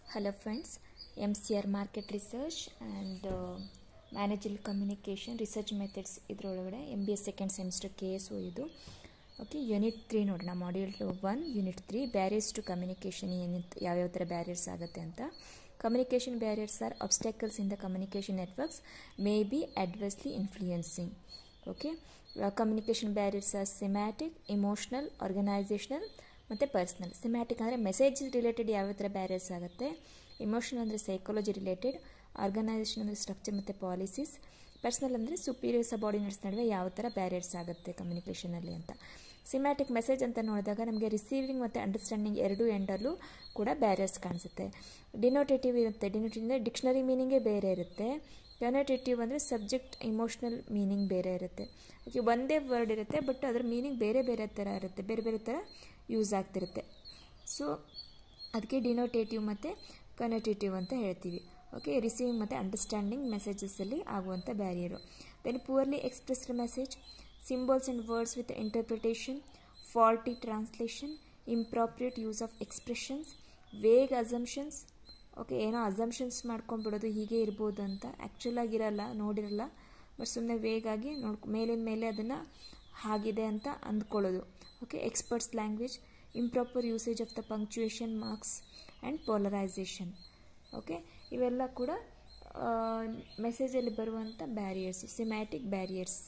Hello friends, MCR Market Research and uh, Managerial Communication Research Methods ಇದರೊಳಗಡೆ M B S second semester K S O ಇದು okay unit three ನೋಡೋಣ module one unit three barriers to communication ಏನಿತ್ತು ಯಾವ್ಯಾವ ಥರ barriers ಆಗುತ್ತೆ ಅಂತ communication barriers are obstacles in the communication networks may be adversely influencing okay communication barriers are semantic emotional organizational ಮತ್ತು personal semantic ಅಂದರೆ message related ಯಾವ ಥರ barriers ಆಗುತ್ತೆ ಇಮೋಷನಲ್ ಅಂದರೆ ಸೈಕಾಲಜಿ ರಿಲೇಟೆಡ್ ಆರ್ಗನೈಸೇಷನ್ ಅಂದರೆ ಸ್ಟ್ರಕ್ಚರ್ ಮತ್ತು ಪಾಲಿಸೀಸ್ ಪರ್ಸ್ನಲ್ ಅಂದರೆ superior subordinates ನಡುವೆ ಯಾವ ಥರ ಬ್ಯಾರಿಯರ್ಸ್ ಆಗುತ್ತೆ ಕಮ್ಯುನಿಕೇಷನಲ್ಲಿ ಅಂತ ಸಿಮ್ಯಾಟಿಕ್ ಮೆಸೇಜ್ ಅಂತ ನೋಡಿದಾಗ ನಮಗೆ ರಿಸೀವಿಂಗ್ ಮತ್ತು ಅಂಡರ್ಸ್ಟ್ಯಾಂಡಿಂಗ್ ಎರಡೂ ಎಂಡಲ್ಲೂ ಕೂಡ ಬ್ಯಾರಿಯರ್ಸ್ ಕಾಣಿಸುತ್ತೆ ಡಿನೋಟೇಟಿವ್ ಇರುತ್ತೆ ಡಿನೋಟೇಟಿವ್ ಅಂದರೆ ಡಿಕ್ಷನರಿ ಮೀನಿಂಗೇ ಬೇರೆ ಇರುತ್ತೆ ಕನೋಟೇಟಿವ್ ಅಂದರೆ ಸಬ್ಜೆಕ್ಟ್ ಇಮೋಷ್ನಲ್ ಮೀನಿಂಗ್ ಬೇರೆ ಇರುತ್ತೆ ಓಕೆ ಒಂದೇ ವರ್ಡ್ ಇರುತ್ತೆ ಬಟ್ ಅದರ ಮೀನಿಂಗ್ ಬೇರೆ ಬೇರೆ ಥರ ಇರುತ್ತೆ ಬೇರೆ ಬೇರೆ ಥರ ಯೂಸ್ ಆಗ್ತಿರುತ್ತೆ ಸೊ ಅದಕ್ಕೆ ಡಿನೋಟೇಟಿವ್ ಮತ್ತು ಕನೋಟೇಟಿವ್ ಅಂತ ಹೇಳ್ತೀವಿ ಓಕೆ ರಿಸೀವಿಂಗ್ ಮತ್ತು ಅಂಡರ್ಸ್ಟ್ಯಾಂಡಿಂಗ್ ಮೆಸೇಜಸಲ್ಲಿ ಆಗುವಂಥ barrier then poorly expressed message symbols and words with interpretation faulty translation inappropriate use of expressions vague assumptions okay ಏನೋ ಅಸಂಪ್ಷನ್ಸ್ ಮಾಡ್ಕೊಂಡ್ಬಿಡೋದು ಹೀಗೆ ಇರ್ಬೋದು ಅಂತ ಆ್ಯಕ್ಚುಲ್ ಆಗಿರಲ್ಲ ನೋಡಿರಲ್ಲ ಬಟ್ ಸುಮ್ಮನೆ ವೇಗಾಗಿ ನೋಡ್ ಮೇಲಿನ ಮೇಲೆ ಅದನ್ನು ಆಗಿದೆ ಅಂತ ಅಂದ್ಕೊಳ್ಳೋದು okay experts language improper usage of the punctuation marks and polarization okay ಇವೆಲ್ಲ ಕೂಡ ಮೆಸೇಜಲ್ಲಿ ಬರುವಂಥ barriers semantic barriers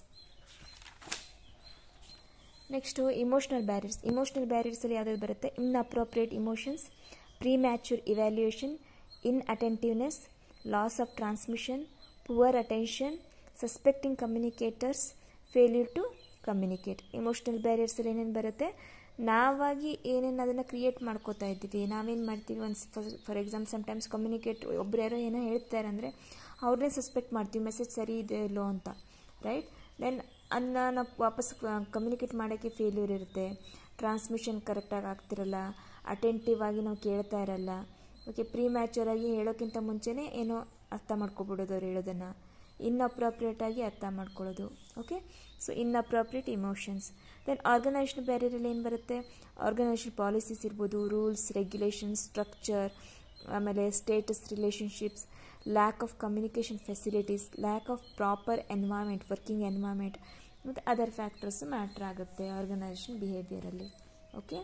next emotional barriers emotional ಬ್ಯಾರಿಯರ್ಸಲ್ಲಿ ಯಾವ್ದಾದ್ರು ಬರುತ್ತೆ inappropriate emotions premature evaluation inattentiveness loss of transmission poor attention suspecting communicators failure to communicate emotional ಬ್ಯಾರಿಯರ್ಸಲ್ಲಿ ಏನೇನು ಬರುತ್ತೆ ನಾವಾಗಿ ಏನೇನು ಅದನ್ನು ಕ್ರಿಯೇಟ್ ಮಾಡ್ಕೋತಾ ಇದ್ದೀವಿ ನಾವೇನು ಮಾಡ್ತೀವಿ ಒಂದು ಫಾರ್ ಎಕ್ಸಾಂಪಲ್ ಸಮ್ಟೈಮ್ಸ್ ಕಮ್ಯುನಿಕೇಟ್ ಒಬ್ರು ಯಾರೋ ಏನೋ ಹೇಳ್ತಾರೆ ಅಂದರೆ ಅವ್ರನ್ನೇ ಸಸ್ಪೆಕ್ಟ್ ಮಾಡ್ತೀವಿ ಮೆಸೇಜ್ ಸರಿ ಇದೆ ಇಲ್ಲೋ ಅಂತ ರೈಟ್ ದೆನ್ ಅದನ್ನ ನಾವು ವಾಪಸ್ ಕಮ್ಯುನಿಕೇಟ್ ಮಾಡೋಕ್ಕೆ ಫೇಲ್ಯೂರ್ ಇರುತ್ತೆ ಟ್ರಾನ್ಸ್ಮಿಷನ್ ಕರೆಕ್ಟಾಗಿ ಆಗ್ತಿರಲ್ಲ ಅಟೆಂಟಿವ್ ಆಗಿ ನಾವು ಕೇಳ್ತಾ ಇರಲ್ಲ ಓಕೆ ಪ್ರೀ ಮ್ಯಾಚರಾಗಿ ಹೇಳೋಕ್ಕಿಂತ ಮುಂಚೆನೇ ಏನೋ ಅರ್ಥ ಮಾಡ್ಕೊಬಿಡೋದು ಅವ್ರು ಹೇಳೋದನ್ನು ಇನ್ಅಪ್ರಾಪ್ರಿಯೇಟಾಗಿ ಅರ್ಥ ಮಾಡ್ಕೊಳ್ಳೋದು okay so inappropriate emotions then organization ಬ್ಯಾರಿಯರಲ್ಲಿ ಏನು ಬರುತ್ತೆ ಆರ್ಗನೈಸೇಷನ್ ಪಾಲಿಸೀಸ್ ಇರ್ಬೋದು ರೂಲ್ಸ್ ರೆಗ್ಯುಲೇಷನ್ಸ್ ಸ್ಟ್ರಕ್ಚರ್ ಆಮೇಲೆ status relationships lack of communication facilities lack of proper environment working environment ಮತ್ತು ಅದರ್ ಫ್ಯಾಕ್ಟರ್ಸ್ ಮ್ಯಾಟ್ರ್ ಆಗುತ್ತೆ ಆರ್ಗನೈಸೇಷನ್ ಬಿಹೇವಿಯರಲ್ಲಿ ಓಕೆ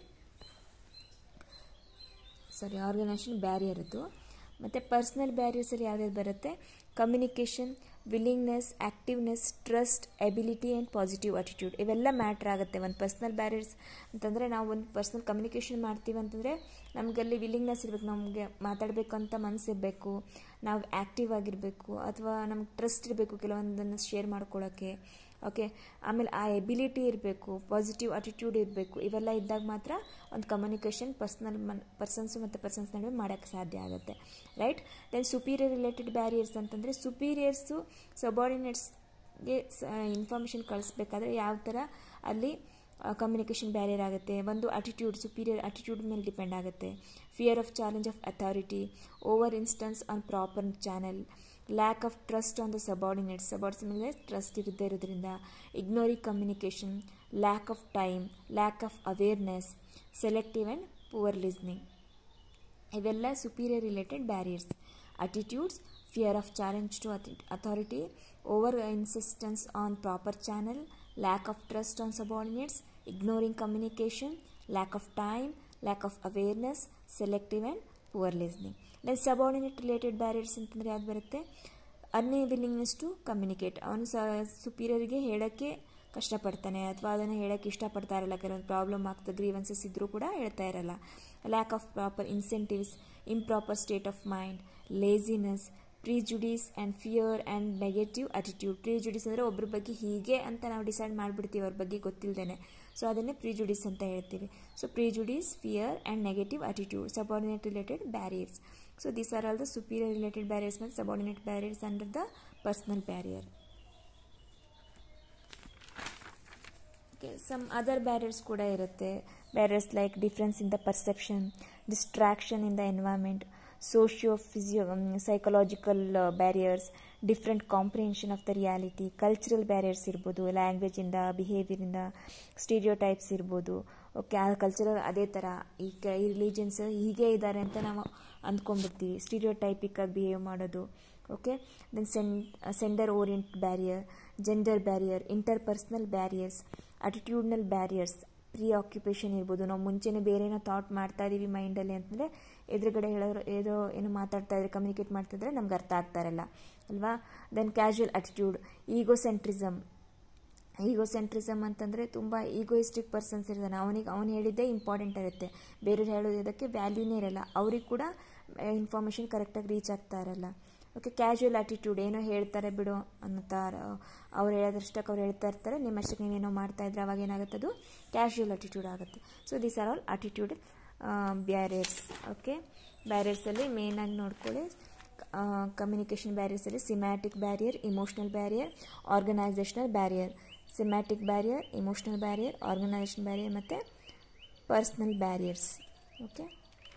ಸಾರಿ ಆರ್ಗನೈಸೇಷನ್ ಬ್ಯಾರಿಯರ್ ಇದು ಮತ್ತು ಪರ್ಸ್ನಲ್ ಬ್ಯಾರಿಯರ್ಸಲ್ಲಿ ಯಾವ್ಯಾವ್ದು ಬರುತ್ತೆ communication willingness activeness trust ability and positive attitude ಇವೆಲ್ಲ ಮ್ಯಾಟ್ರ್ ಆಗುತ್ತೆ ಒಂದು ಪರ್ಸ್ನಲ್ ಬ್ಯಾರಿಯರ್ಸ್ ಅಂತಂದರೆ ನಾವು ಒಂದು ಪರ್ಸ್ನಲ್ ಕಮ್ಯುನಿಕೇಷನ್ ಮಾಡ್ತೀವಿ ಅಂತಂದರೆ ನಮಗಲ್ಲಿ ವಿಲ್ಲಿಂಗ್ನೆಸ್ ಇರಬೇಕು ನಮಗೆ ಮಾತಾಡಬೇಕಂತ ಮನಸ್ಸಿರಬೇಕು ನಾವು ಆ್ಯಕ್ಟಿವ್ ಆಗಿರಬೇಕು ಅಥವಾ ನಮ್ಗೆ ಟ್ರಸ್ಟ್ ಇರಬೇಕು ಕೆಲವೊಂದನ್ನು ಶೇರ್ ಮಾಡ್ಕೊಳ್ಳೋಕ್ಕೆ ಓಕೆ ಆಮೇಲೆ ಆ ಎಬಿಲಿಟಿ ಇರಬೇಕು ಪಾಸಿಟಿವ್ ಅಟಿಟ್ಯೂಡ್ ಇರಬೇಕು ಇವೆಲ್ಲ ಇದ್ದಾಗ ಮಾತ್ರ ಒಂದು ಕಮ್ಯುನಿಕೇಷನ್ ಪರ್ಸ್ನಲ್ ಮನ್ ಪರ್ಸನ್ಸು ಮತ್ತು ಪರ್ಸನ್ಸ್ ನಡುವೆ ಮಾಡೋಕ್ಕೆ ಸಾಧ್ಯ ಆಗುತ್ತೆ right then superior related barriers ಅಂತಂದರೆ ಸುಪೀರಿಯರ್ಸು ಸಬಾರ್ಡಿನೇಟ್ಸ್ಗೆ ಇನ್ಫಾರ್ಮೇಷನ್ ಕಳಿಸ್ಬೇಕಾದ್ರೆ ಯಾವ ಥರ ಅಲ್ಲಿ ಕಮ್ಯುನಿಕೇಷನ್ ಬ್ಯಾರಿಯರ್ ಆಗುತ್ತೆ ಒಂದು ಅಟಿಟ್ಯೂಡ್ ಸುಪೀರಿಯರ್ ಅಟಿಟ್ಯೂಡ್ ಮೇಲೆ ಡಿಪೆಂಡ್ ಆಗುತ್ತೆ fear of challenge of authority over insistence on proper channel lack of trust on the subordinates subordinates ಮೇಲೆ ಟ್ರಸ್ಟ್ ಇರದೇ ಇರೋದ್ರಿಂದ ignoring communication lack of time lack of awareness selective and poor listening ಇವೆಲ್ಲ superior related barriers attitudes fear of challenge to authority over insistence on proper channel lack of trust on subordinates ignoring communication lack of time lack of awareness selective and poor listening then subordinate related barriers ಅಂತಂದರೆ ಯಾವ್ದು ಬರುತ್ತೆ ಅನ್ವಿಲ್ಲಿಂಗ್ನೆಸ್ to communicate ಅವನು ಸ ಸುಪೀರಿಯರಿಗೆ ಹೇಳೋಕ್ಕೆ ಕಷ್ಟಪಡ್ತಾನೆ ಅಥವಾ ಅದನ್ನು ಹೇಳೋಕ್ಕೆ ಇಷ್ಟಪಡ್ತಾ ಇರಲ್ಲ ಕೆಲವೊಂದು ಪ್ರಾಬ್ಲಮ್ ಆಗ್ತದೆ ಗ್ರೀವೆನ್ಸಸ್ ಇದ್ದರೂ ಕೂಡ ಹೇಳ್ತಾ ಇರಲ್ಲ lack of proper incentives improper state of mind laziness prejudice and fear and negative attitude prejudice ಅಂದರೆ ಒಬ್ಬರ ಬಗ್ಗೆ ಹೀಗೆ ಅಂತ ನಾವು ಡಿಸೈಡ್ ಮಾಡಿಬಿಡ್ತೀವಿ ಅವ್ರ ಬಗ್ಗೆ ಗೊತ್ತಿಲ್ಲದೇ ಸೊ ಅದನ್ನೇ ಪ್ರಿಜುಡೀಸ್ ಅಂತ ಹೇಳ್ತೀವಿ so prejudice fear and negative attitude subordinate related barriers so these are all the superior related barriers ಮತ್ತು subordinate barriers under the personal barrier okay some other barriers ಕೂಡ ಇರುತ್ತೆ barriers like difference in the perception distraction in the environment socio physio psychological barriers different comprehension of the reality cultural barriers ಇರ್ಬೋದು ಲ್ಯಾಂಗ್ವೇಜಿಂದ ಬಿಹೇವಿಯರಿಂದ stereotypes ಇರ್ಬೋದು okay ಆ cultural ಅದೇ ಥರ ಈ ಕ ಈ ರಿಲಿಜನ್ಸ್ ಹೀಗೆ ಇದ್ದಾರೆ ಅಂತ ನಾವು ಅಂದ್ಕೊಂಡ್ಬಿಡ್ತೀವಿ ಸ್ಟೀರಿಯೋ ಟೈಪಿಕ್ಕಾಗಿ ಬಿಹೇವ್ ಮಾಡೋದು ಓಕೆ ದೆನ್ ಸೆನ್ sender oriented barrier gender barrier interpersonal barriers attitudinal barriers preoccupation ಇರ್ಬೋದು ನಾವು ಮುಂಚೆನೇ ಬೇರೆ ಏನೋ ಥಾಟ್ ಮಾಡ್ತಾ ಇದ್ದೀವಿ ಮೈಂಡಲ್ಲಿ ಅಂತಂದರೆ ಎದುರುಗಡೆ ಹೇಳೋರು ಏನೋ ಏನೋ ಮಾತಾಡ್ತಾ ಇದ್ರೆ ಕಮ್ಯುನಿಕೇಟ್ ಮಾಡ್ತಿದ್ರೆ ನಮ್ಗೆ ಅರ್ಥ ಆಗ್ತಾ ಇರಲ್ಲ ಅಲ್ವಾ then casual attitude egocentrism egocentrism ಅಂತಂದರೆ ತುಂಬ ಈಗೋಯಿಸ್ಟಿಕ್ ಪರ್ಸನ್ಸ್ ಇರ್ತಾನೆ ಅವನಿಗೆ ಅವನು ಹೇಳಿದ್ದೇ ಇಂಪಾರ್ಟೆಂಟ್ ಇರುತ್ತೆ ಬೇರೆಯವ್ರು ಹೇಳೋದಕ್ಕೆ ವ್ಯಾಲ್ಯೂನೇ ಇರಲ್ಲ ಅವ್ರಿಗೆ ಕೂಡ ಇನ್ಫಾರ್ಮೇಷನ್ ಕರೆಕ್ಟಾಗಿ ರೀಚ್ ಆಗ್ತಾ ಇರಲ್ಲ ಓಕೆ ಕ್ಯಾಶುವಲ್ ಆಟಿಟ್ಯೂಡ್ ಏನೋ ಹೇಳ್ತಾರೆ ಬಿಡು ಅನ್ನೋ ಅವ್ರು ಹೇಳೋದ್ರಷ್ಟಕ್ಕೆ ಅವ್ರು ಹೇಳ್ತಾ ಇರ್ತಾರೆ ನಿಮ್ಮಷ್ಟಕ್ಕೆ ನೀವೇನೋ ಮಾಡ್ತಾ ಇದ್ರೆ ಅವಾಗ ಏನಾಗುತ್ತೆ ಅದು ಕ್ಯಾಶುವಲ್ ಆಟಿಟ್ಯೂಡ್ ಆಗುತ್ತೆ so these are all attitude barriers okay ಬ್ಯಾರಿಯರ್ಸಲ್ಲಿ ಮೇಯ್ನಾಗಿ ನೋಡ್ಕೊಳ್ಳಿ ಕಮ್ಯುನಿಕೇಷನ್ ಬ್ಯಾರಿಯರ್ಸಲ್ಲಿ semantic barrier emotional barrier organizational barrier semantic barrier emotional barrier organization barrier ಮತ್ತು ಪರ್ಸ್ನಲ್ ಬ್ಯಾರಿಯರ್ಸ್ ಓಕೆ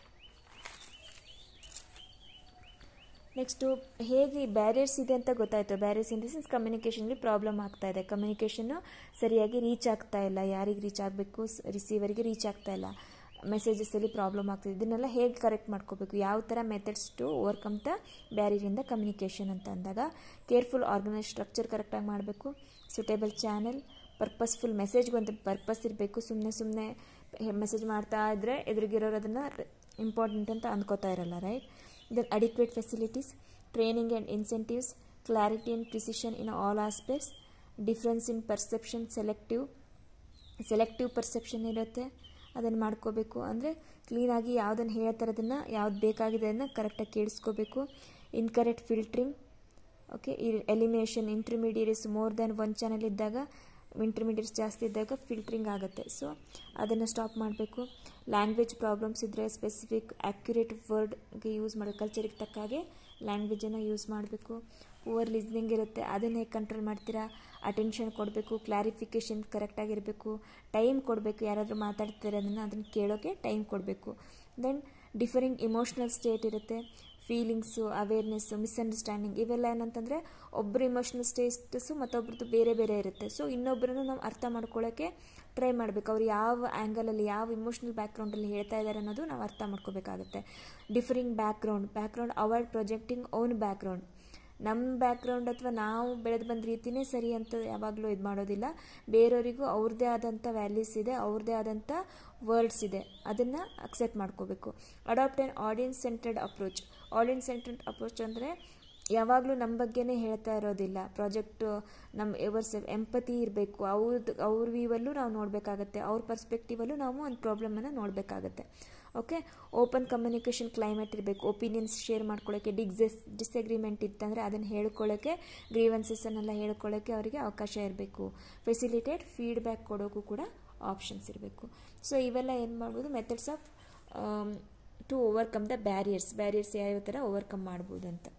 ನೆಕ್ಸ್ಟು ಹೇಗೆ ಬ್ಯಾರಿಯರ್ಸ್ ಇದೆ ಅಂತ ಗೊತ್ತಾಯಿತು ಬ್ಯಾರಿಯರ್ಸ್ ಇನ್ ದ ಸೆನ್ಸ್ ಕಮ್ಯುನಿಕೇಷನ್ಗೆ ಪ್ರಾಬ್ಲಮ್ ಆಗ್ತಾ ಇದೆ ಕಮ್ಯುನಿಕೇಷನ್ನು ಸರಿಯಾಗಿ ರೀಚ್ ಆಗ್ತಾ ಇಲ್ಲ ಯಾರಿಗೆ ರೀಚ್ ಆಗಬೇಕು ರಿಸೀವರಿಗೆ ರೀಚ್ ಆಗ್ತಾ ಇಲ್ಲ ಮೆಸೇಜಸಲ್ಲಿ ಪ್ರಾಬ್ಲಮ್ ಆಗ್ತಿದೆ ಇದನ್ನೆಲ್ಲ ಹೇಗೆ ಕರೆಕ್ಟ್ ಮಾಡ್ಕೋಬೇಕು ಯಾವ ಥರ ಮೆಥಡ್ಸ್ ಟು ಓವರ್ಕಮ್ ದ ಬ್ಯಾರಿಯರಿಂದ ಕಮ್ಯುನಿಕೇಷನ್ ಅಂತ ಅಂದಾಗ ಕೇರ್ಫುಲ್ ಆರ್ಗನೈಸ್ ಸ್ಟ್ರಕ್ಚರ್ ಕರೆಕ್ಟಾಗಿ ಮಾಡಬೇಕು ಸುಟೇಬಲ್ ಚಾನೆಲ್ ಪರ್ಪಸ್ಫುಲ್ ಮೆಸೇಜ್ಗೆ ಒಂದು ಪರ್ಪಸ್ ಇರಬೇಕು ಸುಮ್ಮನೆ ಸುಮ್ಮನೆ ಮೆಸೇಜ್ ಮಾಡ್ತಾ ಇದ್ದರೆ ಎದುರಿಗಿರೋರು ಅದನ್ನು ಇಂಪಾರ್ಟೆಂಟ್ ಅಂತ ಅಂದ್ಕೋತಾ ಇರಲ್ಲ right then adequate facilities, training and incentives, clarity and precision in all aspects, difference in perception, selective, selective perception ಇರುತ್ತೆ ಅದನ್ನು ಮಾಡ್ಕೋಬೇಕು ಅಂದರೆ ಕ್ಲೀನಾಗಿ ಯಾವುದನ್ನು ಹೇಳ್ತಾರೆ ಅದನ್ನು ಯಾವ್ದು ಬೇಕಾಗಿದೆ ಅದನ್ನು ಕರೆಕ್ಟಾಗಿ ಕೇಳಿಸ್ಕೋಬೇಕು ಇನ್ಕರೆಕ್ಟ್ ಫಿಲ್ಟ್ರಿಂಗ್ ಓಕೆ ಈ elimination intermediates more than one channel ಇದ್ದಾಗ ಇಂಟರ್ಮೀಡಿಯೇಟ್ಸ್ ಜಾಸ್ತಿ ಇದ್ದಾಗ ಫಿಲ್ಟ್ರಿಂಗ್ ಆಗುತ್ತೆ ಸೊ ಅದನ್ನು ಸ್ಟಾಪ್ ಮಾಡಬೇಕು ಲ್ಯಾಂಗ್ವೇಜ್ ಪ್ರಾಬ್ಲಮ್ಸ್ ಇದ್ದರೆ ಸ್ಪೆಸಿಫಿಕ್ ಆ್ಯಕ್ಯುರೇಟ್ ವರ್ಡ್ಗೆ ಯೂಸ್ ಮಾಡೋ ಕಲ್ಚರಿಗೆ ತಕ್ಕ ಹಾಗೆ ಲ್ಯಾಂಗ್ವೇಜನ್ನು ಯೂಸ್ ಮಾಡಬೇಕು ಓವರ್ ಲಿಸ್ನಿಂಗ್ ಇರುತ್ತೆ ಅದನ್ನು ಹೇಗೆ ಕಂಟ್ರೋಲ್ ಮಾಡ್ತೀರಾ ಅಟೆನ್ಷನ್ ಕೊಡಬೇಕು ಕ್ಲಾರಿಫಿಕೇಷನ್ ಕರೆಕ್ಟಾಗಿರಬೇಕು ಟೈಮ್ ಕೊಡಬೇಕು ಯಾರಾದರೂ ಮಾತಾಡ್ತಾರೆ ಅದನ್ನು ಅದನ್ನು ಕೇಳೋಕ್ಕೆ ಟೈಮ್ ಕೊಡಬೇಕು ದೆನ್ ಡಿಫರಿಂಗ್ ಇಮೋಷ್ನಲ್ ಸ್ಟೇಟ್ ಇರುತ್ತೆ ಫೀಲಿಂಗ್ಸು ಅವೇರ್ನೆಸ್ಸು ಮಿಸ್ಅಂಡರ್ಸ್ಟ್ಯಾಂಡಿಂಗ್ ಇವೆಲ್ಲ ಏನಂತಂದರೆ ಒಬ್ಬರು ಇಮೋಷ್ನಲ್ ಸ್ಟೇಟಸ್ಸು ಮತ್ತೊಬ್ರದ್ದು ಬೇರೆ ಬೇರೆ ಇರುತ್ತೆ ಸೊ ಇನ್ನೊಬ್ಬರನ್ನು ನಾವು ಅರ್ಥ ಮಾಡ್ಕೊಳ್ಳೋಕ್ಕೆ ಟ್ರೈ ಮಾಡಬೇಕು ಅವ್ರು ಯಾವ ಆ್ಯಂಗಲಲ್ಲಿ ಯಾವ ಇಮೋಷ್ನಲ್ ಬ್ಯಾಕ್ಗ್ರೌಂಡಲ್ಲಿ ಹೇಳ್ತಾ ಇದ್ದಾರೆ ಅನ್ನೋದು ನಾವು ಅರ್ಥ ಮಾಡ್ಕೋಬೇಕಾಗುತ್ತೆ differing background background avoid projecting own background ನಮ್ಮ ಬ್ಯಾಕ್ಗ್ರೌಂಡ್ ಅಥವಾ ನಾವು ಬೆಳೆದು ಬಂದ ರೀತಿಯೇ ಸರಿ ಅಂತ ಯಾವಾಗಲೂ ಇದು ಮಾಡೋದಿಲ್ಲ ಬೇರೆಯವರಿಗೂ ಅವ್ರದ್ದೇ ಆದಂಥ ವ್ಯಾಲ್ಯೂಸ್ ಇದೆ ಅವ್ರದ್ದೇ ಆದಂಥ ವರ್ಡ್ಸ್ ಇದೆ ಅದನ್ನು ಅಕ್ಸೆಪ್ಟ್ ಮಾಡ್ಕೋಬೇಕು adapt an audience centred approach audience centred approach ಅಂದರೆ ಯಾವಾಗಲೂ ನಮ್ಮ ಬಗ್ಗೆನೇ ಹೇಳ್ತಾ ಇರೋದಿಲ್ಲ ಪ್ರಾಜೆಕ್ಟ್ ನಮ್ಮ ಎವರ್ಸ್ ಎಂಪತಿ ಇರಬೇಕು ಅವ್ರದ್ದು ಅವ್ರ ವ್ಯೂವಲ್ಲೂ ನಾವು ನೋಡಬೇಕಾಗತ್ತೆ ಅವ್ರ ಪರ್ಸ್ಪೆಕ್ಟಿವಲ್ಲೂ ನಾವು ಒಂದು ಪ್ರಾಬ್ಲಮನ್ನು ನೋಡಬೇಕಾಗತ್ತೆ ಓಕೆ ಓಪನ್ ಕಮ್ಯುನಿಕೇಷನ್ ಕ್ಲೈಮೇಟ್ ಇರಬೇಕು ಒಪಿನಿಯನ್ಸ್ ಶೇರ್ ಮಾಡ್ಕೊಳ್ಳೋಕ್ಕೆ ಡಿಗ್ಸೆಸ್ ಡಿಸ್ಅಗ್ರಿಮೆಂಟ್ ಇತ್ತಂದರೆ ಅದನ್ನು ಹೇಳ್ಕೊಳ್ಳೋಕ್ಕೆ ಗ್ರೀವೆನ್ಸಸ್ಸನ್ನೆಲ್ಲ ಹೇಳ್ಕೊಳ್ಳೋಕ್ಕೆ ಅವರಿಗೆ ಅವಕಾಶ ಇರಬೇಕು ಫೆಸಿಲಿಟೇಟ್ ಫೀಡ್ಬ್ಯಾಕ್ ಕೊಡೋಕ್ಕೂ ಕೂಡ ಆಪ್ಷನ್ಸ್ ಇರಬೇಕು ಸೊ ಇವೆಲ್ಲ ಏನು ಮಾಡ್ಬೋದು methods of to overcome the barriers barriers ಯಾವ್ಯಾವ ಥರ ಓವರ್ಕಮ್ ಮಾಡ್ಬೋದು ಅಂತ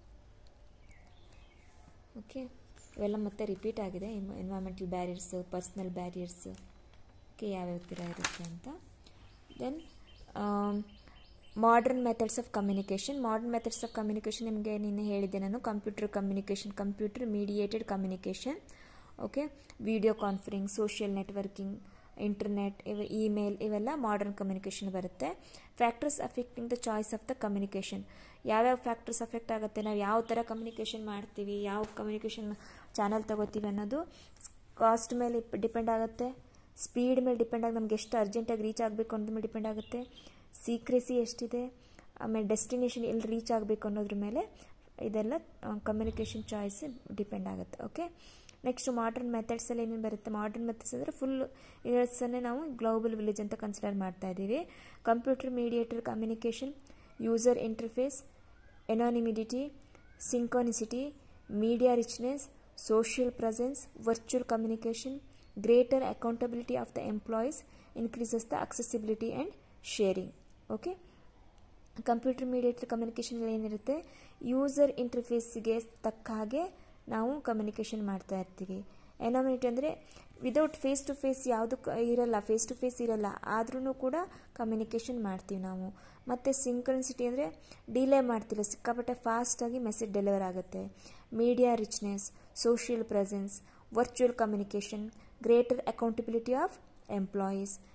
ಓಕೆ ಇವೆಲ್ಲ ಮತ್ತೆ ರಿಪೀಟ್ ಆಗಿದೆ environmental barriers personal barriers okay ಯಾವ್ಯಾವ ಥರ ಇರುತ್ತೆ ಅಂತ then modern methods of communication modern methods of communication ನಿಮಗೆ ನಿನ್ನೆ ಹೇಳಿದ್ದೆ ನಾನು computer communication computer mediated communication okay video conference social networking internet ಇವ ಇಮೇಲ್ ಇವೆಲ್ಲ ಮಾಡರ್ನ್ ಕಮ್ಯುನಿಕೇಷನ್ ಬರುತ್ತೆ factors affecting the choice of the communication ಯಾವ್ಯಾವ ಫ್ಯಾಕ್ಟರ್ಸ್ ಅಫೆಕ್ಟ್ ಆಗುತ್ತೆ ನಾವು ಯಾವ ಥರ ಕಮ್ಯುನಿಕೇಷನ್ ಮಾಡ್ತೀವಿ ಯಾವ ಕಮ್ಯುನಿಕೇಷನ್ ಚಾನಲ್ ತಗೋತೀವಿ ಅನ್ನೋದು ಕಾಸ್ಟ್ ಮೇಲೆ ಡಿಪೆಂಡ್ ಆಗುತ್ತೆ ಸ್ಪೀಡ್ ಮೇಲೆ ಡಿಪೆಂಡ್ ಆಗಿ ನಮ್ಗೆ ಎಷ್ಟು ಅರ್ಜೆಂಟಾಗಿ ರೀಚ್ ಆಗಬೇಕು ಅನ್ನೋದ್ರ ಮೇಲೆ ಡಿಪೆಂಡ್ ಆಗುತ್ತೆ ಸೀಕ್ರೆಸಿ ಎಷ್ಟಿದೆ ಆಮೇಲೆ ಡೆಸ್ಟಿನೇಷನ್ ಎಲ್ಲಿ ರೀಚ್ ಆಗಬೇಕು ಅನ್ನೋದ್ರ ಮೇಲೆ ಇದೆಲ್ಲ ಕಮ್ಯುನಿಕೇಷನ್ ಚಾಯ್ಸ್ ಡಿಪೆಂಡ್ ಆಗುತ್ತೆ ಓಕೆ ನೆಕ್ಸ್ಟ್ ಮಾಡರ್ನ್ ಮೆಥಡ್ಸಲ್ಲಿ ಏನೇನು ಬರುತ್ತೆ ಮಾಡರ್ನ್ ಮೆಥಡ್ಸ್ ಅಂದರೆ ಫುಲ್ ಇಯರ್ಸನ್ನೇ ನಾವು ಗ್ಲೋಬಲ್ ವಿಲೇಜ್ ಅಂತ ಕನ್ಸಿಡರ್ ಮಾಡ್ತಾ ಇದ್ದೀವಿ computer mediator communication user interface anonymity synchronicity media richness social presence virtual communication greater accountability of the employees increases the accessibility and sharing okay computer mediator communication ಏನಿರುತ್ತೆ user ಇಂಟರ್ಫೇಸಿಗೆ ತಕ್ಕ ಹಾಗೆ ನಾವು communication ಮಾಡ್ತಾ ಇರ್ತೀವಿ ಎನಾಮಿನಿಟಿ ಅಂದರೆ ವಿದೌಟ್ ಫೇಸ್ ಟು ಫೇಸ್ ಯಾವುದು ಇರಲ್ಲ ಫೇಸ್ ಟು ಫೇಸ್ ಇರಲ್ಲ ಆದ್ರೂ ಕೂಡ ಕಮ್ಯುನಿಕೇಷನ್ ಮಾಡ್ತೀವಿ ನಾವು ಮತ್ತು ಸಿಂಕ್ರನ್ಸಿಟಿ ಅಂದರೆ ಡಿಲೇ ಮಾಡ್ತಿಲ್ಲ ಸಿಕ್ಕಾಪಟ್ಟೆ ಫಾಸ್ಟಾಗಿ ಮೆಸೇಜ್ ಡೆಲಿವರ್ ಆಗುತ್ತೆ media richness social presence virtual communication greater accountability of employees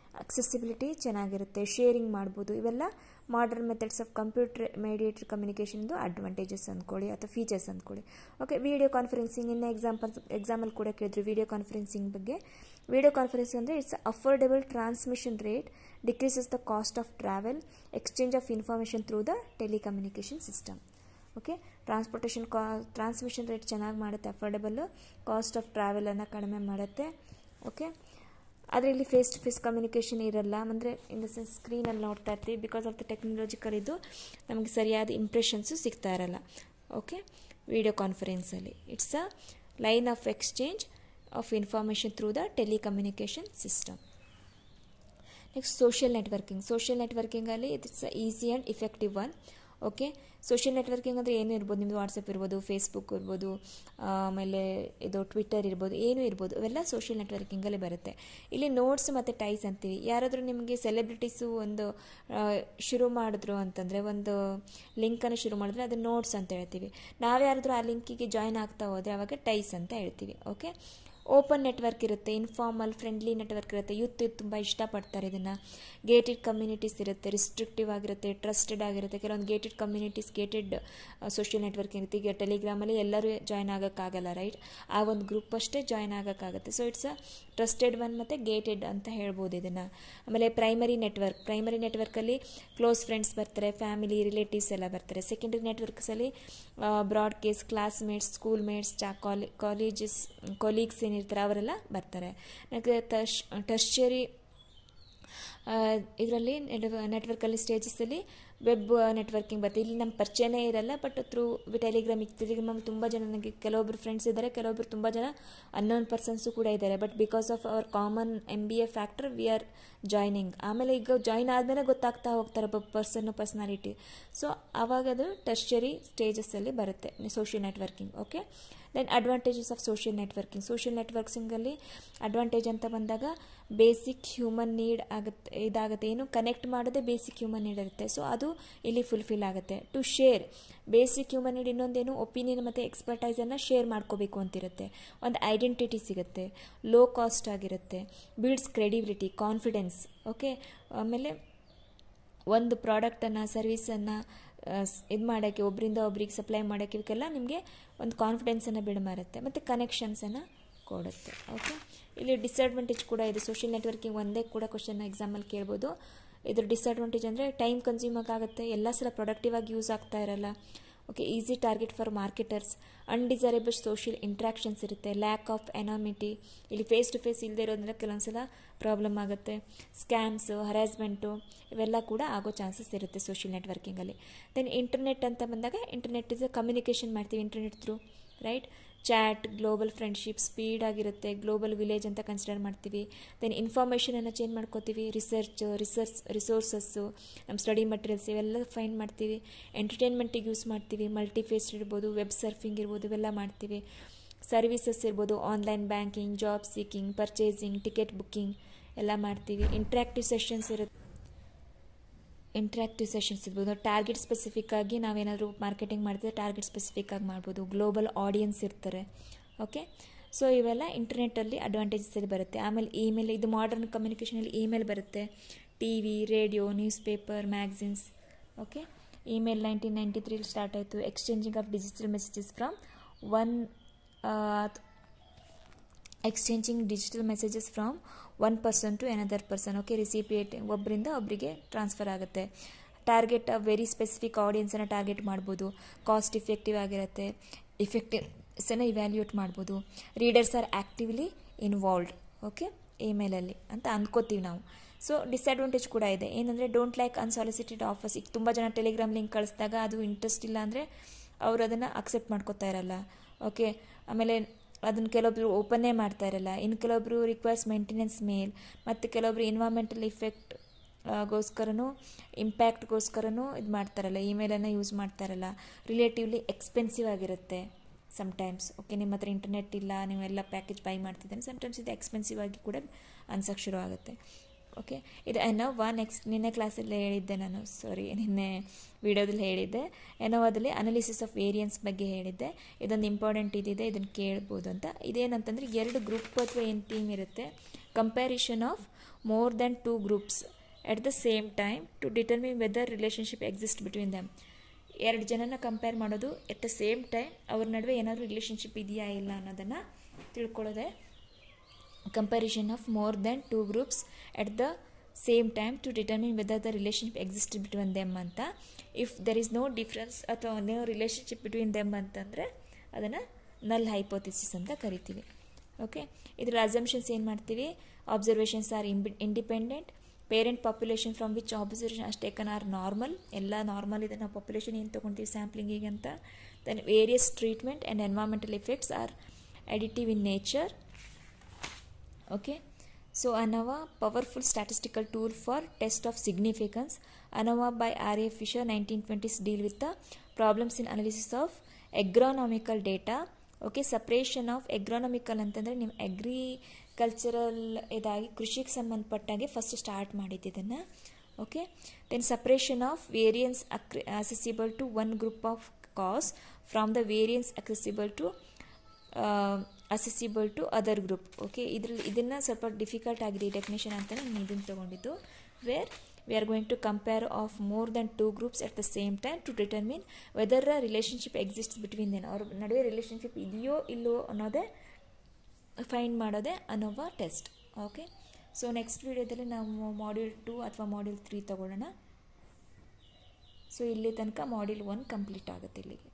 accessibility ಚೆನ್ನಾಗಿರುತ್ತೆ ಶೇರಿಂಗ್ ಮಾಡ್ಬೋದು ಇವೆಲ್ಲ modern methods of computer mediator ಕಮ್ಯುನಿಕೇಷನ್ದು ಅಡ್ವಾಂಟೇಜಸ್ ಅಂದ್ಕೊಳ್ಳಿ ಅಥವಾ ಫೀಚರ್ಸ್ ಅಂದ್ಕೊಳ್ಳಿ ಓಕೆ ವಿಡಿಯೋ ಕಾನ್ಫರೆನ್ಸಿಂಗ್ ಇನ್ನು ಎಕ್ಸಾಂಪಲ್ ಎಕ್ಸಾಂಪಲ್ ಕೂಡ ಕೇಳಿದ್ರು ವಿಡಿಯೋ ಕಾನ್ಫರೆನ್ಸಿಂಗ್ ಬಗ್ಗೆ ವಿಡಿಯೋ ಕಾನ್ಫರೆನ್ಸಿಂಗ್ ಅಂದರೆ it's affordable transmission rate decreases the cost of travel exchange of information through the telecommunication system okay transportation ಕಾ ಟ್ರಾನ್ಸ್ಮಿಷನ್ ರೇಟ್ ಚೆನ್ನಾಗಿ ಮಾಡುತ್ತೆ ಅಫೋರ್ಡೆಬಲ್ಲು ಕಾಸ್ಟ್ ಆಫ್ ಟ್ರಾವೆಲನ್ನು ಕಡಿಮೆ ಮಾಡುತ್ತೆ ಓಕೆ ಆದರೆ ಇಲ್ಲಿ ಫೇಸ್ ಟು ಫೇಸ್ ಕಮ್ಯುನಿಕೇಷನ್ ಇರಲ್ಲ ಅಂದರೆ ಇನ್ ದ ಸೆನ್ಸ್ ಸ್ಕ್ರೀನಲ್ಲಿ ನೋಡ್ತಾ ಇರ್ತೀವಿ ಬಿಕಾಸ್ ಆಫ್ ದ ಟೆಕ್ನಾಲಜಿಕಲ್ ಇದು ನಮಗೆ ಸರಿಯಾದ ಇಂಪ್ರೆಷನ್ಸು ಸಿಗ್ತಾ ಇರಲ್ಲ ಓಕೆ ವಿಡಿಯೋ ಕಾನ್ಫರೆನ್ಸಲ್ಲಿ it's a line of exchange of information through the telecommunication system next social networking social ನೆಟ್ವರ್ಕಿಂಗಲ್ಲಿ it's easy and effective one okay social networking ಅಂದರೆ ಏನು ಇರ್ಬೋದು ನಿಮ್ಮದು ವಾಟ್ಸಪ್ ಇರ್ಬೋದು ಫೇಸ್ಬುಕ್ ಇರ್ಬೋದು ಆಮೇಲೆ ಇದು ಟ್ವಿಟ್ಟರ್ ಇರ್ಬೋದು ಏನೂ ಇರ್ಬೋದು ಅವೆಲ್ಲ ಸೋಷಿಯಲ್ ನೆಟ್ವರ್ಕಿಂಗಲ್ಲಿ ಬರುತ್ತೆ ಇಲ್ಲಿ ನೋಟ್ಸ್ ಮತ್ತು ಟೈಸ್ ಅಂತೀವಿ ಯಾರಾದರೂ ನಿಮಗೆ ಸೆಲೆಬ್ರಿಟೀಸು ಒಂದು ಶುರು ಮಾಡಿದ್ರು ಅಂತಂದರೆ ಒಂದು ಲಿಂಕನ್ನು ಶುರು ಮಾಡಿದ್ರೆ ಅದು ನೋಟ್ಸ್ ಅಂತ ಹೇಳ್ತೀವಿ ನಾವು ಯಾರಾದರೂ ಆ ಲಿಂಕಿಗೆ ಜಾಯ್ನ್ ಆಗ್ತಾ ಹೋದರೆ ಆವಾಗ ಟೈಸ್ ಅಂತ ಹೇಳ್ತೀವಿ ಓಕೆ ಓಪನ್ ನೆಟ್ವರ್ಕ್ ಇರುತ್ತೆ ಇನ್ಫಾರ್ಮಲ್ ಫ್ರೆಂಡ್ಲಿ ನೆಟ್ವರ್ಕ್ ಇರುತ್ತೆ ಯೂತ್ ತುಂಬ ಇಷ್ಟಪಡ್ತಾರೆ ಇದನ್ನು ಗೇಟೆಡ್ ಕಮ್ಯುನಿಟೀಸ್ ಇರುತ್ತೆ ರಿಸ್ಟ್ರಿಕ್ಟಿವ್ ಆಗಿರುತ್ತೆ ಟ್ರಸ್ಟೆಡ್ ಆಗಿರುತ್ತೆ ಕೆಲವೊಂದು gated communities gated social network ಇರುತ್ತೆ ಈಗ ಟೆಲಿಗ್ರಾಮಲ್ಲಿ ಎಲ್ಲರೂ ಜಾಯ್ನ್ ಆಗೋಕ್ಕಾಗಲ್ಲ ರೈಟ್ ಆ ಒಂದು ಗ್ರೂಪ್ ಅಷ್ಟೇ ಜಾಯ್ನ್ ಆಗೋಕ್ಕಾಗುತ್ತೆ so it's a trusted one ಮತ್ತು ಗೇಟೆಡ್ ಅಂತ ಹೇಳ್ಬೋದು ಇದನ್ನು ಆಮೇಲೆ ಪ್ರೈಮರಿ ನೆಟ್ವರ್ಕ್ ಪ್ರೈಮರಿ ನೆಟ್ವರ್ಕಲ್ಲಿ ಕ್ಲೋಸ್ ಫ್ರೆಂಡ್ಸ್ ಬರ್ತಾರೆ ಫ್ಯಾಮಿಲಿ ರಿಲೇಟಿವ್ಸ್ ಎಲ್ಲ ಬರ್ತಾರೆ ಸೆಕೆಂಡರಿ ನೆಟ್ವರ್ಕ್ಸಲ್ಲಿ broad case classmates schoolmates ಚಾ ಕಾಲೇ ಕಾಲೇಜಸ್ ಕೊಲೀಗ್ಸ್ ಏನಿರ್ತಾರೆ ಅವರೆಲ್ಲ ಬರ್ತಾರೆ ಟರ್ಶ್ ಟರ್ಷರಿ ಇದರಲ್ಲಿ ನೆಟ್ವರ್ಕಲ್ಲಿ ಸ್ಟೇಜಸಲ್ಲಿ ವೆಬ್ ನೆಟ್ವರ್ಕಿಂಗ್ ಬರುತ್ತೆ ಇಲ್ಲಿ ನಮ್ಮ ಪರಿಚಯನೇ ಇರಲ್ಲ ಬಟ್ ಥ್ರೂ ಟೆಲಿಗ್ರಾಮ್ ಟೆಲಿಗ್ರಾಮ್ ತುಂಬ ಜನ ನನಗೆ ಕೆಲವೊಬ್ಬರು ಫ್ರೆಂಡ್ಸ್ ಇದ್ದಾರೆ ಕೆಲವೊಬ್ಬರು ತುಂಬ ಜನ ಅನ್ನೋನ್ ಪರ್ಸನ್ಸು ಕೂಡ ಇದ್ದಾರೆ but because of our common M B A factor we are joining ಆಮೇಲೆ ಈಗ ಜಾಯ್ನ್ ಆದಮೇಲೆ ಗೊತ್ತಾಗ್ತಾ ಹೋಗ್ತಾರೆ ಒಬ್ಬ ಪರ್ಸನ್ನು ಪರ್ಸ್ನಾಲಿಟಿ ಸೊ ಆವಾಗ ಅದು ಟರ್ಷರಿ ಸ್ಟೇಜಸ್ಸಲ್ಲಿ ಬರುತ್ತೆ social networking okay then advantages of social networking social ನೆಟ್ವರ್ಕ್ಸಿಂಗಲ್ಲಿ ಅಡ್ವಾಂಟೇಜ್ ಅಂತ ಬಂದಾಗ ಬೇಸಿಕ್ ಹ್ಯೂಮನ್ ನೀಡ್ ಆಗುತ್ತೆ ಇದಾಗುತ್ತೆ ಏನು ಕನೆಕ್ಟ್ ಮಾಡೋದೇ ಬೇಸಿಕ್ ಹ್ಯೂಮನ್ ನೀಡ್ ಇರುತ್ತೆ ಸೊ ಅದು ಇಲ್ಲಿ ಫುಲ್ಫಿಲ್ ಆಗುತ್ತೆ to share basic human need ಇನ್ನೊಂದೇನು ಒಪಿನಿಯನ್ ಮತ್ತು ಎಕ್ಸ್ಪರ್ಟೈಸನ್ನು ಶೇರ್ ಮಾಡ್ಕೋಬೇಕು ಅಂತಿರುತ್ತೆ ಒಂದು ಐಡೆಂಟಿಟಿ ಸಿಗುತ್ತೆ ಲೋ ಕಾಸ್ಟ್ ಆಗಿರುತ್ತೆ ಬಿಲ್ಡ್ಸ್ ಕ್ರೆಡಿಬಿಲಿಟಿ ಕಾನ್ಫಿಡೆನ್ಸ್ ಓಕೆ ಆಮೇಲೆ ಒಂದು ಪ್ರಾಡಕ್ಟನ್ನು ಸರ್ವಿಸನ್ನು ಇದು ಮಾಡೋಕ್ಕೆ ಒಬ್ಬರಿಂದ ಒಬ್ರಿಗೆ ಸಪ್ಲೈ ಮಾಡೋಕ್ಕೆ ಇವಕ್ಕೆಲ್ಲ ನಿಮಗೆ ಒಂದು ಕಾನ್ಫಿಡೆನ್ಸನ್ನು ಬಿಡ್ ಮಾರುತ್ತೆ ಮತ್ತು ಕನೆಕ್ಷನ್ಸನ್ನು ಕೊಡುತ್ತೆ ಓಕೆ ಇಲ್ಲಿ ಡಿಸ್ಅಡ್ವಾಂಟೇಜ್ ಕೂಡ ಇದೆ ಸೋಷಿಯಲ್ ನೆಟ್ವರ್ಕಿಂಗ್ ಒಂದೇ ಕೂಡ ಕ್ವಶನ್ ಎಕ್ಸಾಮಲ್ಲಿ ಕೇಳ್ಬೋದು ಇದ್ರ ಡಿಸ್ಅಡ್ವಾಂಟೇಜ್ ಅಂದರೆ ಟೈಮ್ ಕನ್ಸ್ಯೂಮ್ ಆಗುತ್ತೆ ಎಲ್ಲ ಸಲ ಪ್ರೊಡಕ್ಟಿವ್ ಆಗಿ ಯೂಸ್ ಆಗ್ತಾ ಇರಲ್ಲ okay easy target for marketers undesirable social interactions ಇರುತ್ತೆ ಲ್ಯಾಕ್ ಆಫ್ ಎನಾಮಿಟಿ ಇಲ್ಲಿ ಫೇಸ್ ಟು ಫೇಸ್ ಇಲ್ಲದೆ ಇರೋದ್ರಿಂದ ಕೆಲವೊಂದು ಸಲ ಪ್ರಾಬ್ಲಮ್ ಆಗುತ್ತೆ ಸ್ಕ್ಯಾಮ್ಸು ಹರಾಸ್ಮೆಂಟು ಇವೆಲ್ಲ ಕೂಡ ಆಗೋ ಚಾನ್ಸಸ್ ಇರುತ್ತೆ ಸೋಷಿಯಲ್ ನೆಟ್ವರ್ಕಿಂಗಲ್ಲಿ ದೆನ್ ಇಂಟರ್ನೆಟ್ ಅಂತ ಬಂದಾಗ ಇಂಟರ್ನೆಟ್ ಇಸ್ ಕಮ್ಯುನಿಕೇಷನ್ ಮಾಡ್ತೀವಿ internet through right chat global friendship speed ಆಗಿರುತ್ತೆ ಗ್ಲೋಬಲ್ ವಿಲೇಜ್ ಅಂತ ಕನ್ಸಿಡರ್ ಮಾಡ್ತೀವಿ ದೆನ್ ಇನ್ಫಾರ್ಮೇಷನನ್ನು ಚೇಂಜ್ ಮಾಡ್ಕೋತೀವಿ ರಿಸರ್ಚ್ ರಿಸರ್ಚ್ ರಿಸೋರ್ಸಸ್ಸು ನಮ್ಮ ಸ್ಟಡಿ ಮಟೀರಿಯಲ್ಸ್ ಇವೆಲ್ಲ ಫೈಂಡ್ ಮಾಡ್ತೀವಿ ಎಂಟರ್ಟೈನ್ಮೆಂಟಿಗೆ ಯೂಸ್ ಮಾಡ್ತೀವಿ ಮಲ್ಟಿಫೇಸ್ಡ್ ಇರ್ಬೋದು ವೆಬ್ ಸರ್ಫಿಂಗ್ ಇರ್ಬೋದು ಇವೆಲ್ಲ ಮಾಡ್ತೀವಿ ಸರ್ವಿಸಸ್ ಇರ್ಬೋದು online banking job seeking purchasing ticket booking ಎಲ್ಲ ಮಾಡ್ತೀವಿ ಇಂಟ್ರಾಕ್ಟಿವ್ ಸೆಷನ್ಸ್ ಇರುತ್ತೆ ಇಂಟ್ರಾಕ್ಟಿವ್ ಸೆಷನ್ಸ್ ಇರ್ಬೋದು ಟಾರ್ಗೆಟ್ ಸ್ಪೆಸಿಫಿಕ್ ಆಗಿ ನಾವೇನಾದರೂ ಮಾರ್ಕೆಟಿಂಗ್ ಮಾಡಿದ್ರೆ ಟಾರ್ಗೆಟ್ ಸ್ಪೆಸಿಫಿಕ್ ಆಗಿ ಮಾಡ್ಬೋದು ಗ್ಲೋಬಲ್ ಆಡಿಯನ್ಸ್ ಇರ್ತಾರೆ ಓಕೆ ಸೊ ಇವೆಲ್ಲ ಇಂಟರ್ನೆಟ್ಟಲ್ಲಿ ಅಡ್ವಾಂಟೇಜಸ್ ಅಲ್ಲಿ ಬರುತ್ತೆ ಆಮೇಲೆ ಇಮೇಲ್ ಇದು ಮಾಡರ್ನ್ ಕಮ್ಯುನಿಕೇಷನಲ್ಲಿ ಇಮೇಲ್ ಬರುತ್ತೆ T V radio newspaper magazines okay email nineteen ninety ತ್ರೀಲಿ ಸ್ಟಾರ್ಟ್ ಆಯಿತು exchanging of digital messages from one exchanging digital messages from one person to another person okay ರಿಸಿಪಿಯೇಟ್ ಒಬ್ಬರಿಂದ ಒಬ್ಬರಿಗೆ ಟ್ರಾನ್ಸ್ಫರ್ ಆಗುತ್ತೆ target very specific ಆಡಿಯನ್ಸನ್ನು target ಮಾಡ್ಬೋದು cost effective ಆಗಿರುತ್ತೆ ಇಫೆಕ್ಟಿವ್ಸನ್ನು ಇವ್ಯಾಲ್ಯೂಯೇಟ್ ಮಾಡ್ಬೋದು readers are actively involved okay ಇಮೇಲಲ್ಲಿ ಅಂತ ಅಂದ್ಕೋತೀವಿ ನಾವು ಸೊ ಡಿಸ್ಅಡ್ವಾಂಟೇಜ್ ಕೂಡ ಇದೆ ಏನಂದರೆ ಡೋಂಟ್ ಲೈಕ್ ಅನ್ಸಾಲಿಸಿಟೆಡ್ ಆಫರ್ಸ್ ಈಗ ತುಂಬ ಜನ ಟೆಲಿಗ್ರಾಮ್ ಲಿಂಕ್ ಕಳಿಸಿದಾಗ ಅದು ಇಂಟ್ರೆಸ್ಟ್ ಇಲ್ಲ ಅಂದರೆ ಅವರು ಅದನ್ನು ಅಕ್ಸೆಪ್ಟ್ ಮಾಡ್ಕೋತಾ ಇರಲ್ಲ ಓಕೆ ಆಮೇಲೆ ಅದನ್ನು ಕೆಲವೊಬ್ರು ಓಪನ್ನೇ ಮಾಡ್ತಾ ಇರಲ್ಲ ಇನ್ನು ಕೆಲವೊಬ್ರು ರಿಕ್ವೈರ್ಸ್ ಮೇಂಟೆನೆನ್ಸ್ ಮೇಲ್ ಮತ್ತು ಕೆಲವೊಬ್ರು ಇನ್ವಾರ್ಮೆಂಟಲ್ ಇಫೆಕ್ಟ್ ಗೋಸ್ಕರನೂ ಇಂಪ್ಯಾಕ್ಟ್ಗೋಸ್ಕರನೂ ಇದು ಮಾಡ್ತಾರಲ್ಲ ಇಮೇಲನ್ನು ಯೂಸ್ ಮಾಡ್ತಾರಲ್ಲ ರಿಲೇಟಿವ್ಲಿ ಎಕ್ಸ್ಪೆನ್ಸಿವ್ ಆಗಿರುತ್ತೆ ಸಮ್ಟೈಮ್ಸ್ ಓಕೆ ನಿಮ್ಮ ಹತ್ರ ಇಂಟರ್ನೆಟ್ ಇಲ್ಲ ನೀವೆಲ್ಲ ಪ್ಯಾಕೇಜ್ ಬೈ ಮಾಡ್ತಿದ್ದೇನೆ ಸಮ್ಟೈಮ್ಸ್ ಇದು ಎಕ್ಸ್ಪೆನ್ಸಿವ್ ಆಗಿ ಕೂಡ ಅನ್ಸೋಕ್ಕೆ ಶುರು ಆಗುತ್ತೆ ಓಕೆ ಇದು ಎನೋವಾ ನೆಕ್ಸ್ಟ್ ನಿನ್ನೆ ಕ್ಲಾಸಲ್ಲಿ ಹೇಳಿದ್ದೆ ನಾನು ಸಾರಿ ನಿನ್ನೆ ವಿಡಿಯೋದಲ್ಲಿ ಹೇಳಿದ್ದೆ ಎನೋವಾದಲ್ಲಿ ಅನಾಲಿಸಿಸ್ ಆಫ್ ವೇರಿಯನ್ಸ್ ಬಗ್ಗೆ ಹೇಳಿದ್ದೆ ಇದೊಂದು ಇಂಪಾರ್ಟೆಂಟ್ ಇದಿದೆ ಇದನ್ನು ಕೇಳ್ಬೋದು ಅಂತ ಇದೇನಂತಂದರೆ ಎರಡು ಗ್ರೂಪ್ ಅಥವಾ ಏನು ಟೀಮ್ ಇರುತ್ತೆ comparison of more than two groups at the same time to determine whether relationship exist between them ಎರಡು ಜನನ ಕಂಪೇರ್ ಮಾಡೋದು ಎಟ್ ದ ಸೇಮ್ ಟೈಮ್ ಅವ್ರ ನಡುವೆ ಏನಾದರೂ ರಿಲೇಷನ್ಶಿಪ್ ಇದೆಯಾ ಇಲ್ಲ ಅನ್ನೋದನ್ನು ತಿಳ್ಕೊಳ್ಳೋದೆ comparison of more than two groups at the same time to determine whether the relationship exist between them ಅಂತ if there is no difference ಅಥವಾ ನೋ ರಿಲೇಷನ್ಶಿಪ್ ಬಿಟ್ವೀನ್ ದೆಮ್ ಅಂತಂದರೆ ಅದನ್ನು ನಲ್ ಹೈಪೋಥಿಸಿಸ್ ಅಂತ ಕರಿತೀವಿ ಓಕೆ ಇದರ ಅಸಂಪ್ಷನ್ಸ್ ಏನು ಮಾಡ್ತೀವಿ ಅಬ್ಸರ್ವೇಷನ್ಸ್ ಆರ್ ಇಂಬಿ independent parent population from which observation ಅಷ್ಟು ಟೇಕನ್ ಆರ್ ನಾರ್ಮಲ್ ಎಲ್ಲ ನಾರ್ಮಲ್ ಇದೆ ನಾವು ಪಾಪ್ಯುಲೇಷನ್ ಏನು ತೊಗೊತೀವಿ ಸ್ಯಾಂಪ್ಲಿಂಗಿಗೆ ಅಂತ then various treatment and environmental effects are additive in nature okay so anova powerful statistical tool for test of significance anova by ra fisher 1920s deal with the problems in analysis of agronomical data okay separation of agronomical ಅಂತಂದರೆ ನೀವು agricultural ಇದಾಗಿ ಕೃಷಿಗೆ ಸಂಬಂಧಪಟ್ಟಾಗೆ first start ಮಾಡಿದ್ದು ಇದನ್ನು okay then separation of variance ಅಕ್ರಿ accessible to one group of cause from the variance accessible to accessible to other group okay ಇದರಲ್ಲಿ ಇದನ್ನು ಸ್ವಲ್ಪ ಡಿಫಿಕಲ್ಟ್ ಆಗಿದೆ ಈ ಡೆಫಿನೇಷನ್ ಅಂತಲೇ ನಾನು ಇದನ್ನು ತೊಗೊಂಡಿದ್ದು where we are going to compare of more than two groups at the same time to determine whether a relationship exist between them ಅವ್ರ ನಡುವೆ ರಿಲೇಷನ್ಶಿಪ್ ಇದೆಯೋ ಇಲ್ಲೋ ಅನ್ನೋದೇ ಫೈಂಡ್ ಮಾಡೋದೇ ANOVA test okay so next ವೀಡಿಯೋದಲ್ಲಿ ನಾವು ಮಾಡ್ಯೂಲ್ ಟು ಅಥವಾ module three ತೊಗೊಳ್ಳೋಣ ಸೊ ಇಲ್ಲಿ ತನಕ ಮಾಡ್ಯೂಲ್ ಒನ್ ಕಂಪ್ಲೀಟ್ ಆಗುತ್ತೆ ಇಲ್ಲಿಗೆ